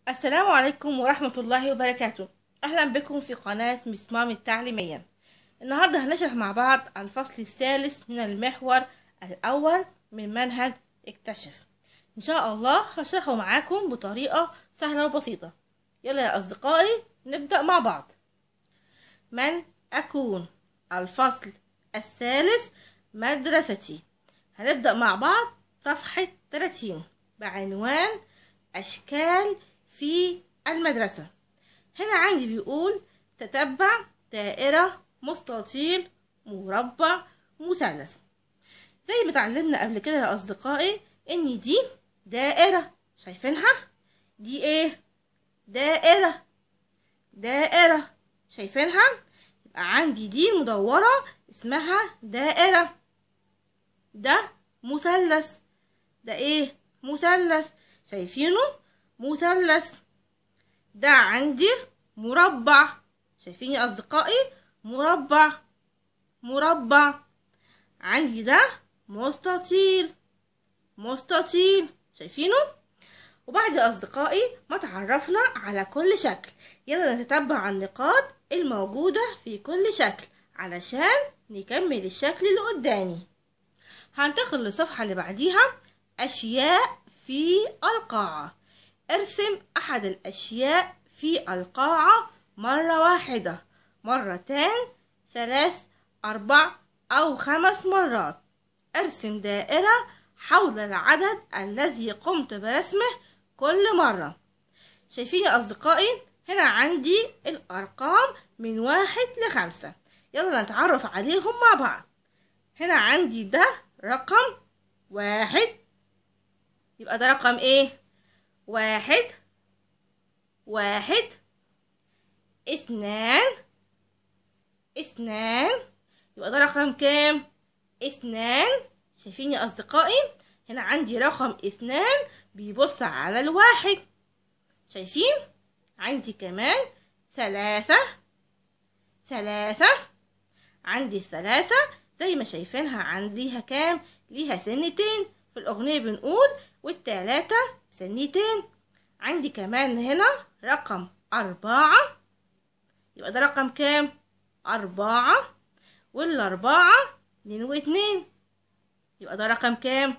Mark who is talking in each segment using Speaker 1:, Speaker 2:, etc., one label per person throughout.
Speaker 1: السلام عليكم ورحمة الله وبركاته أهلا بكم في قناة مسمام التعليمية النهاردة هنشرح مع بعض الفصل الثالث من المحور الأول من منهج اكتشف إن شاء الله هشرحه معاكم بطريقة سهلة وبسيطة يلا يا أصدقائي نبدأ مع بعض من أكون الفصل الثالث مدرستي هنبدأ مع بعض صفحة 30 بعنوان أشكال في المدرسة هنا عندي بيقول تتبع دائرة مستطيل مربع مثلث زي ما اتعلمنا قبل كده يا أصدقائي إن دي دائرة شايفينها دي إيه دائرة دائرة شايفينها يبقى عندي دي مدورة اسمها دائرة ده مثلث ده ايه مثلث شايفينه مثلث ده عندي مربع شايفين يا اصدقائي مربع مربع عندي ده مستطيل مستطيل شايفينه وبعد يا اصدقائي ما تعرفنا على كل شكل يلا نتتبع النقاط الموجودة في كل شكل علشان نكمل الشكل اللي قدامي هنتقل للصفحة اللي بعديها أشياء في القاعة ارسم أحد الأشياء في القاعة مرة واحدة مرتين ثلاث أربع أو خمس مرات ارسم دائرة حول العدد الذي قمت برسمه كل مرة شايفين يا أصدقائي هنا عندي الأرقام من واحد لخمسة يلا نتعرف عليهم مع بعض هنا عندي ده رقم واحد يبقى ده رقم ايه واحد واحد اثنان اثنان يبقى ده رقم كام اثنان شايفين يا اصدقائي هنا عندي رقم اثنان بيبص على الواحد شايفين عندي كمان ثلاثة ثلاثة عندي الثلاثة زي ما شايفينها عنديها كام ليها سنتين في الأغنية بنقول والتلاتة سنتين عندي كمان هنا رقم أربعة يبقى ده رقم كام أربعة والأربعة اتنين واتنين يبقى ده رقم كام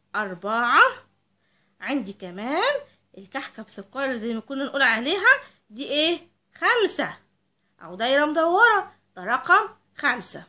Speaker 1: أربعة عندي كمان الكحكة بسكر اللي زي ما كنا نقول عليها دي ايه خمسة أو دايرة مدورة ده رقم خمسة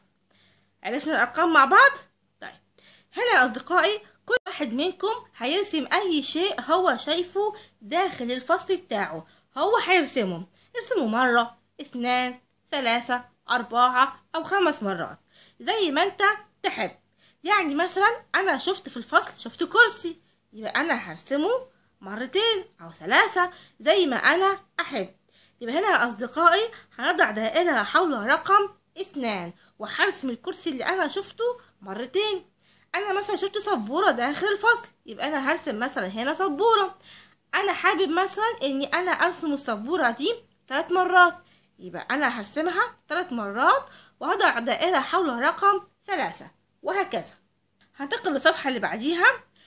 Speaker 1: عرفنا الأرقام مع بعض؟ طيب هنا يا أصدقائي كل واحد منكم هيرسم أي شيء هو شايفه داخل الفصل بتاعه هو هيرسمه يرسمه مرة اثنان ثلاثة أربعة أو خمس مرات زي ما أنت تحب يعني مثلا أنا شفت في الفصل شفت كرسي يبقى أنا هرسمه مرتين أو ثلاثة زي ما أنا أحب يبقى هنا يا أصدقائي هنضع دائرة حول رقم اثنان وهرسم الكرسي اللي انا شفته مرتين انا مثلا شفت سبوره داخل الفصل يبقى انا هرسم مثلا هنا سبوره انا حابب مثلا اني انا ارسم السبوره دي ثلاث مرات يبقى انا هرسمها ثلاث مرات وهضع دائره حول رقم ثلاثة وهكذا هنتقل للصفحه اللي بعديها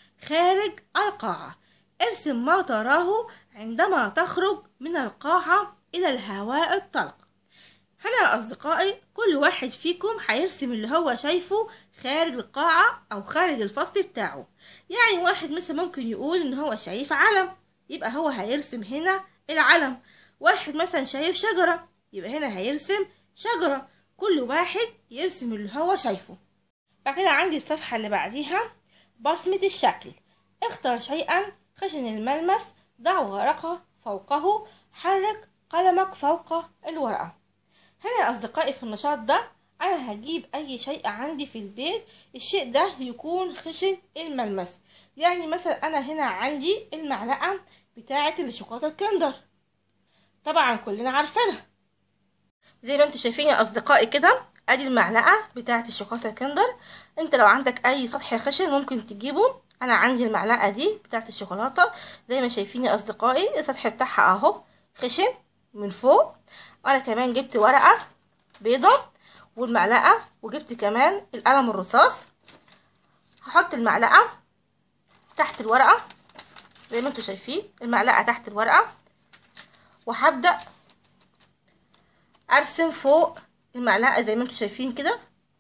Speaker 1: خارج القاعه ارسم ما تراه عندما تخرج من القاعه الى الهواء الطلق هنا يا أصدقائي كل واحد فيكم هيرسم اللي هو شايفه خارج القاعة أو خارج الفصل بتاعه يعني واحد مثلا ممكن يقول إن هو شايف علم يبقى هو هيرسم هنا العلم واحد مثلا شايف شجرة يبقى هنا هيرسم شجرة كل واحد يرسم اللي هو شايفه بعد كده عندي الصفحة اللي بعديها بصمة الشكل اختر شيئا خشن الملمس ضع ورقة فوقه حرك قلمك فوق الورقة هنا يا أصدقائي في النشاط ده أنا هجيب أي شيء عندي في البيت الشيء ده يكون خشن الملمس يعني مثلا أنا هنا عندي المعلقة بتاعة الشوكولاتة الكندر طبعا كلنا عارفينها زي ما انتوا شايفين يا أصدقائي كده ادي المعلقة بتاعة الشوكولاتة الكندر انت لو عندك أي سطح خشن ممكن تجيبه أنا عندي المعلقة دي بتاعة الشوكولاتة زي ما شايفين يا أصدقائي السطح بتاعها أهو خشن من فوق انا كمان جبت ورقه بيضه والمعلقه وجبت كمان القلم الرصاص هحط المعلقه تحت الورقه زي ما انتوا شايفين المعلقه تحت الورقه وهبدأ ارسم فوق المعلقة زي ما انتم شايفين كده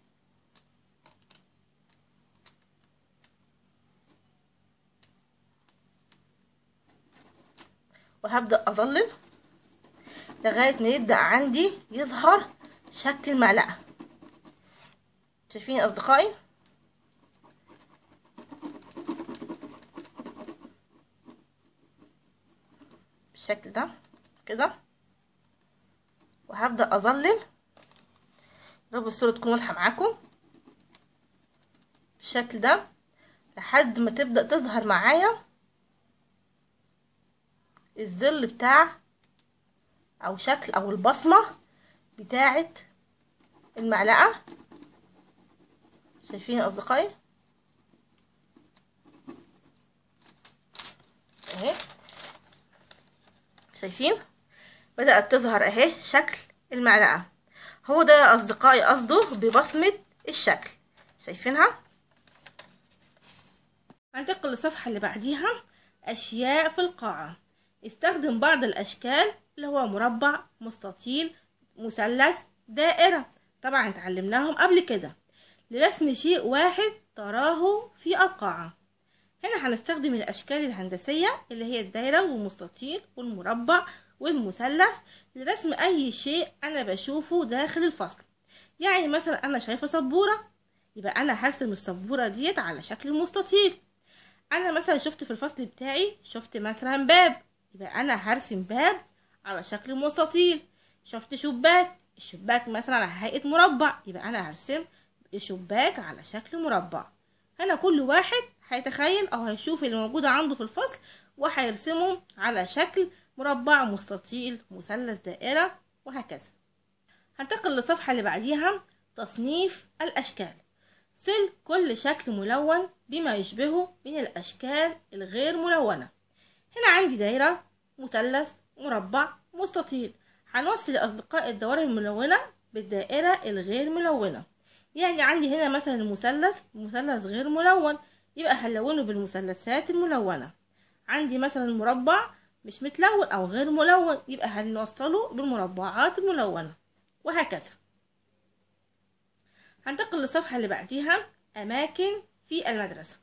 Speaker 1: وهبدأ اظلل لغاية ما يبدأ عندي يظهر شكل المعلقة شايفين يا اصدقائي بالشكل ده كده وهبدأ اظلل رب الصورة تكون واضحة معاكم بالشكل ده لحد ما تبدأ تظهر معايا الظل بتاع او شكل او البصمة بتاعة المعلقة شايفين يا اصدقائي اهي شايفين بدأت تظهر اهي شكل المعلقة هو ده يا اصدقائي قصده ببصمة الشكل شايفينها هننتقل للصفحة اللي بعديها اشياء في القاعة استخدم بعض الاشكال اللي هو مربع مستطيل مثلث دائرة طبعا اتعلمناهم قبل كده لرسم شيء واحد تراه في القاعة هنا هنستخدم الأشكال الهندسية اللي هي الدايرة والمستطيل والمربع والمثلث لرسم أي شيء أنا بشوفه داخل الفصل يعني مثلا أنا شايفة سبورة يبقى أنا هرسم السبورة ديت على شكل مستطيل أنا مثلا شفت في الفصل بتاعي شفت مثلا باب يبقى أنا هرسم باب على شكل مستطيل شفت شباك الشباك مثلا على هيئة مربع يبقى أنا هرسم شباك على شكل مربع هنا كل واحد هيتخيل او هيشوف اللي موجود عنده في الفصل وهيرسمه على شكل مربع مستطيل مثلث دائرة وهكذا هنتقل للصفحة اللي بعديها تصنيف الأشكال صل كل شكل ملون بما يشبهه من الأشكال الغير ملونة هنا عندي دايرة مثلث مربع مستطيل هنوصل لأصدقاء الدوائر الملونة بالدائرة الغير ملونة يعني عندي هنا مثلا المثلث مثلث غير ملون يبقى هنلونه بالمثلثات الملونة عندي مثلا المربع مش متلون او غير ملون يبقى هنوصله بالمربعات الملونة وهكذا هنتقل للصفحة اللي بعديها أماكن في المدرسة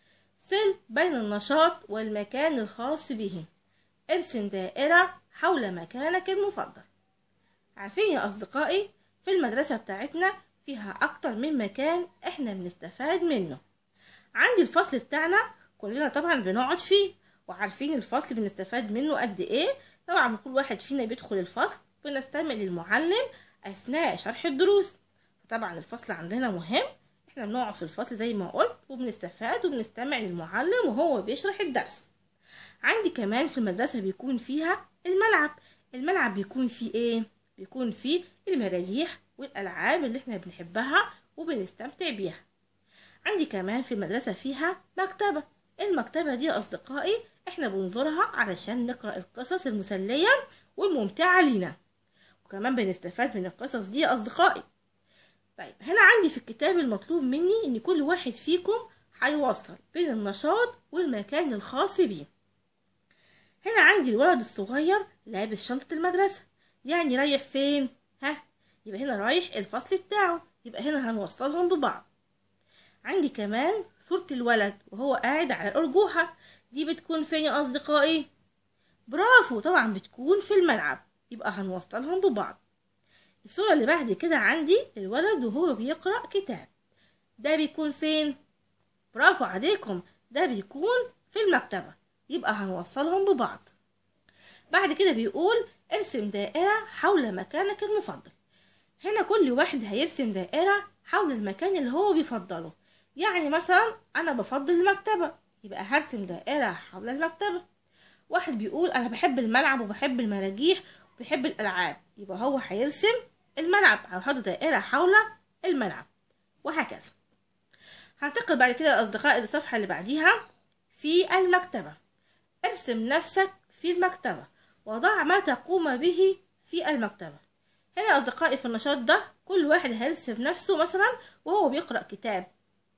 Speaker 1: صل بين النشاط والمكان الخاص به ارسم دائرة حول مكانك المفضل عارفين يا أصدقائي في المدرسة بتاعتنا فيها أكتر من مكان إحنا بنستفاد منه عندي الفصل بتاعنا كلنا طبعا بنقعد فيه وعارفين الفصل بنستفاد منه قد إيه طبعا كل واحد فينا بيدخل الفصل بنستمع للمعلم أثناء شرح الدروس طبعا الفصل عندنا مهم احنا بنقعد في الفصل زي ما قلت وبنستفاد وبنستمع للمعلم وهو بيشرح الدرس عندي كمان في المدرسة بيكون فيها الملعب الملعب بيكون فيه ايه بيكون فيه المراجيح والألعاب اللي احنا بنحبها وبنستمتع بيها عندي كمان في المدرسة فيها مكتبة المكتبة دي أصدقائي احنا بنزورها علشان نقرأ القصص المسلية والممتعة لينا وكمان بنستفاد من القصص دي يا أصدقائي طيب هنا عندي في الكتاب المطلوب مني ان كل واحد فيكم هيوصل بين النشاط والمكان الخاص بيه هنا عندي الولد الصغير لابس شنطة المدرسة يعني رايح فين ها يبقى هنا رايح الفصل بتاعه يبقى هنا هنوصلهم ببعض عندي كمان صورة الولد وهو قاعد على الأرجوحة دي بتكون فين يا أصدقائي برافو طبعا بتكون في الملعب يبقى هنوصلهم ببعض الصورة اللي بعد كده عندي الولد وهو بيقرأ كتاب ده بيكون فين برافو عليكم ده بيكون في المكتبة يبقى هنوصلهم ببعض بعد كده بيقول ارسم دائرة حول مكانك المفضل هنا كل واحد هيرسم دائرة حول المكان اللي هو بيفضله يعني مثلا أنا بفضل المكتبة يبقى هرسم دائرة حول المكتبة واحد بيقول أنا بحب الملعب وبحب المراجيح وبحب الألعاب يبقى هو هيرسم الملعب هيحط دائرة حول الملعب وهكذا هنتقل بعد كده يا أصدقائي للصفحة اللي بعديها في المكتبة ارسم نفسك في المكتبة وضع ما تقوم به في المكتبة هنا يا أصدقائي في النشاط ده كل واحد هيرسم نفسه مثلا وهو بيقرأ كتاب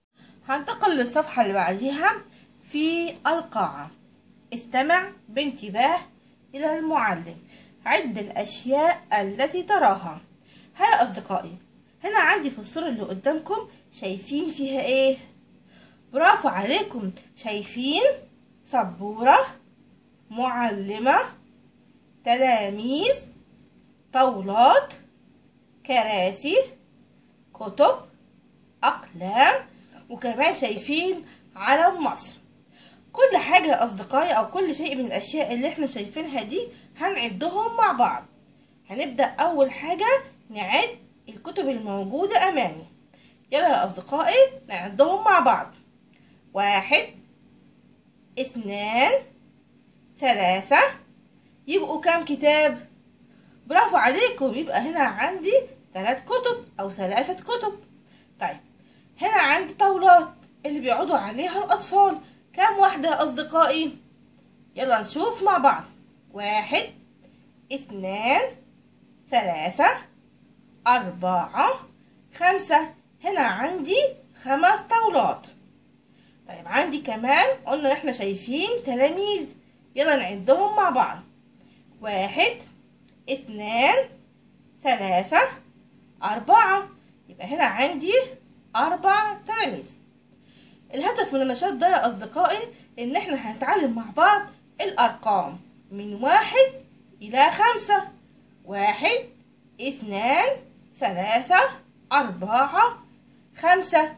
Speaker 1: هنتقل للصفحة اللي بعديها في القاعة استمع بانتباه إلى المعلم عد الأشياء التي تراها ها أصدقائي هنا عندي في الصورة اللي قدامكم شايفين فيها إيه برافو عليكم شايفين سبورة معلمة تلاميذ طاولات كراسي كتب أقلام وكمان شايفين علم مصر كل حاجة يا أصدقائي أو كل شيء من الأشياء اللي احنا شايفينها دي هنعدهم مع بعض هنبدأ أول حاجة نعد الكتب الموجودة أمامي يلا يا أصدقائي نعدهم مع بعض واحد اثنان ثلاثة يبقوا كام كتاب؟ برافو عليكم يبقى هنا عندي ثلاث كتب أو ثلاثة كتب طيب هنا عندي طاولات اللي بيقعدوا عليها الأطفال كام واحدة يا أصدقائي؟ يلا نشوف مع بعض واحد اثنان ثلاثة أربعة خمسة هنا عندي خمس طاولات طيب عندي كمان قلنا احنا شايفين تلاميذ يلا نعدهم مع بعض واحد اثنان ثلاثة أربعة يبقى هنا عندي أربع تلاميذ الهدف من النشاط ده يا أصدقائي إن احنا هنتعلم مع بعض الأرقام من واحد إلى خمسة واحد اثنان ثلاثة أربعة خمسة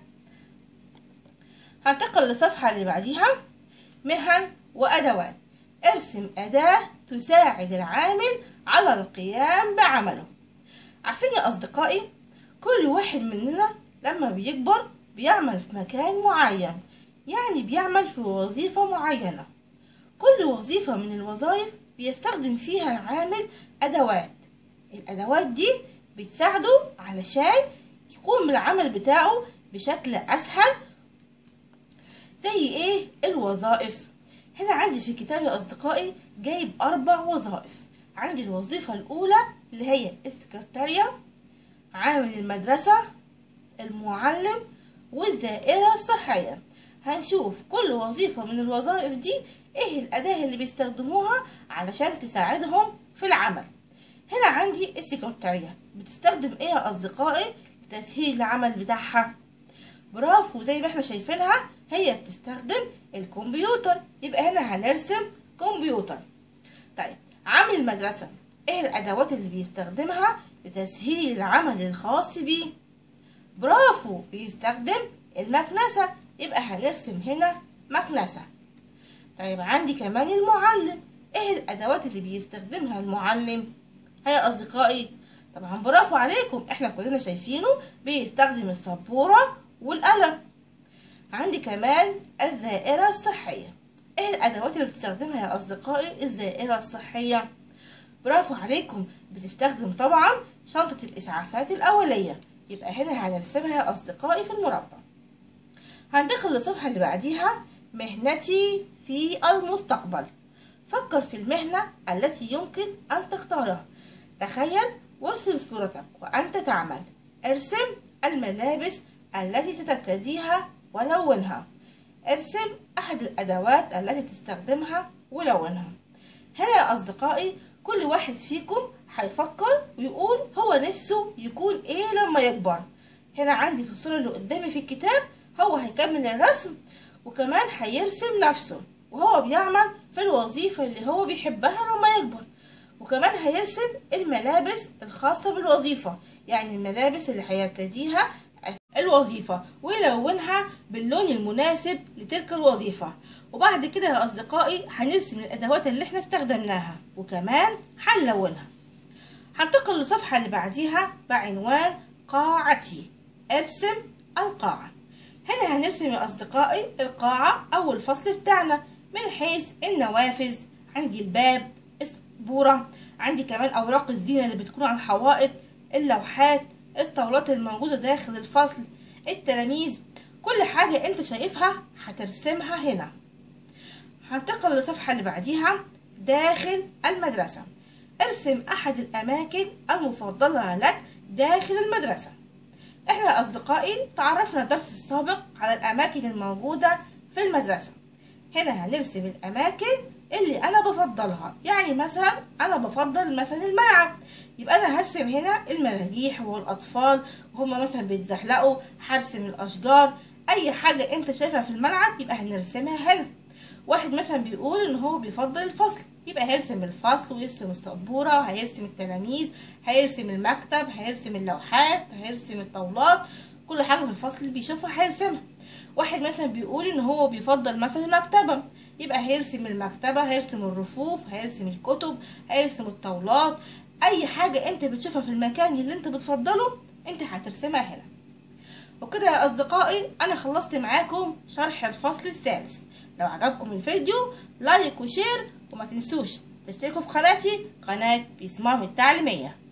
Speaker 1: هنتقل للصفحة اللي بعديها مهن وأدوات ارسم أداة تساعد العامل على القيام بعمله عارفين يا أصدقائي كل واحد مننا لما بيكبر بيعمل في مكان معين يعني بيعمل في وظيفة معينة كل وظيفة من الوظائف بيستخدم فيها العامل أدوات الأدوات دي بتساعده علشان يقوم بالعمل بتاعه بشكل أسهل زي إيه الوظائف هنا عندي في كتاب يا أصدقائي جايب أربع وظائف عندي الوظيفة الأولى اللي هي السكرتارية عامل المدرسة المعلم والزائرة الصحية هنشوف كل وظيفة من الوظائف دي ايه الأداة اللي بيستخدموها علشان تساعدهم في العمل هنا عندي السكرتارية بتستخدم ايه يا أصدقائي لتسهيل العمل بتاعها برافو زي ما احنا شايفينها هي بتستخدم الكمبيوتر يبقى هنا هنرسم كمبيوتر طيب عامل المدرسة ايه الأدوات اللي بيستخدمها لتسهيل العمل الخاص بيه برافو بيستخدم المكنسة يبقى هنرسم هنا مكنسة طيب عندي كمان المعلم ايه الادوات اللي بيستخدمها المعلم هيا اصدقائي طبعا برافو عليكم احنا كلنا شايفينه بيستخدم السبورة والقلم عندي كمان الزائرة الصحية ايه الادوات اللي بتستخدمها يا اصدقائي الزائرة الصحية برافو عليكم بتستخدم طبعا شنطة الاسعافات الاولية يبقى هنا هنرسمها يا اصدقائي في المربع هندخل للصفحة اللي بعديها مهنتي في المستقبل فكر في المهنة التي يمكن أن تختارها تخيل وارسم صورتك وأنت تعمل ارسم الملابس التي سترتديها ولونها ارسم أحد الأدوات التي تستخدمها ولونها هنا يا أصدقائي كل واحد فيكم هيفكر ويقول هو نفسه يكون ايه لما يكبر هنا عندي في الصورة اللي قدامي في الكتاب هو هيكمل الرسم وكمان هيرسم نفسه وهو بيعمل في الوظيفة اللي هو بيحبها لما يكبر وكمان هيرسم الملابس الخاصة بالوظيفة يعني الملابس اللي هيرتديها الوظيفة ويلونها باللون المناسب لتلك الوظيفة وبعد كده يا أصدقائي هنرسم الأدوات اللي احنا استخدمناها وكمان هنلونها هنتقل للصفحة اللي بعديها بعنوان قاعتي ارسم القاعة هنا هنرسم يا أصدقائي القاعة أو الفصل بتاعنا من حيث النوافذ عندي الباب السبورة عندي كمان أوراق الزينة اللي بتكون على الحوائط اللوحات الطاولات الموجودة داخل الفصل التلاميذ كل حاجة انت شايفها هترسمها هنا هنتقل للصفحة اللي بعديها داخل المدرسة ارسم أحد الأماكن المفضلة لك داخل المدرسة احنا يا أصدقائي تعرفنا الدرس السابق على الأماكن الموجودة في المدرسة هنا هنرسم الأماكن اللي انا بفضلها يعني مثلا انا بفضل مثلا الملعب يبقى انا هرسم هنا المراجيح والاطفال وهم مثلا بيتزحلقوا هرسم الاشجار اي حاجه انت شايفها في الملعب يبقى هنرسمها هنا واحد مثلا بيقول ان هو بيفضل الفصل يبقى هيرسم الفصل ويرسم السبوره وهيرسم التلاميذ هيرسم المكتب هيرسم اللوحات هيرسم الطاولات كل حاجه في الفصل اللي بيشوفها هيرسمها واحد مثلا بيقول ان هو بيفضل مثلا المكتبه يبقى هيرسم المكتبه هيرسم الرفوف هيرسم الكتب هيرسم الطاولات اي حاجه انت بتشوفها في المكان اللي انت بتفضله انت هترسمها هنا وكده يا اصدقائي انا خلصت معاكم شرح الفصل الثالث لو عجبكم الفيديو لايك وشير وما تنسوش تشتركوا في قناتي قناة بيسمام التعليمية